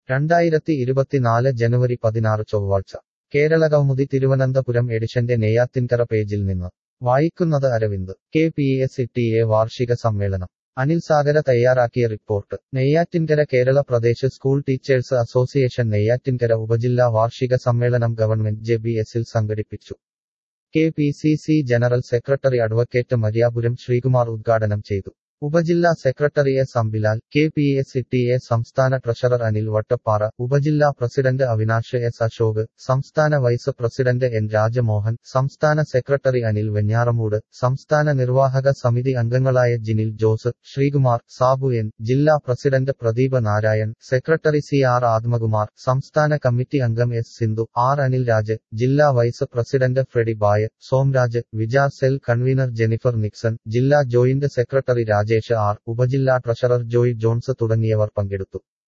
രണ്ടായിരത്തി ഇരുപത്തിനാല് ജനുവരി പതിനാറ് ചൊവ്വാഴ്ച കേരള കൗമുദി തിരുവനന്തപുരം എഡിഷന്റെ നെയ്യാത്തിൻകര പേജിൽ നിന്ന് വായിക്കുന്നത് Aravind K P S T A വാർഷിക സമ്മേളനം അനിൽ സാഗര തയ്യാറാക്കിയ report Neyyattinkara Kerala Pradesh school teachers association Neyyattinkara ഉപജില്ലാ വാർഷിക സമ്മേളനം ഗവൺമെന്റ് ജെ ബി എസിൽ സംഘടിപ്പിച്ചു K P C C general secretary advocate Mariapuram Sreekumar ഉദ്ഘാടനം ചെയ്തു ഉപജില്ലാ സെക്രട്ടറി S Ambilal K P S T A സംസ്ഥാന ട്രഷറർ അനിൽ വട്ടപ്പാറ ഉപജില്ലാ പ്രസിഡന്റ് അവിനാഷ് എസ് അശോക് സംസ്ഥാന വൈസ് പ്രസിഡന്റ് എൻ രാജമോഹൻ സംസ്ഥാന സെക്രട്ടറി അനിൽ വെഞ്ഞാറമൂട് സംസ്ഥാന നിർവാഹക സമിതി അംഗങ്ങളായ ജിനിൽ ജോസ് ശ്രീകുമാർ സാബു എൻ ജില്ലാ president Pradeep Narayan secretary C R Athmakumar സംസ്ഥാന കമ്മിറ്റി അംഗം എസ് സിന്ധു ആർ അനിൽ രാജ് ജില്ലാ വൈസ് പ്രസിഡന്റ് ഫ്രെഡി ബായ് സോംരാജ് വിജാർ സെൽ കൺവീനർ ജെനിഫർ നിക്സൺ ജില്ലാ ജോയിന്റ് സെക്രട്ടറി രാജേഷ് ആർ ഉപജില്ലാ ട്രഷറർ ജോയ് ജോൺസ് തുടങ്ങിയവർ പങ്കെടുത്തു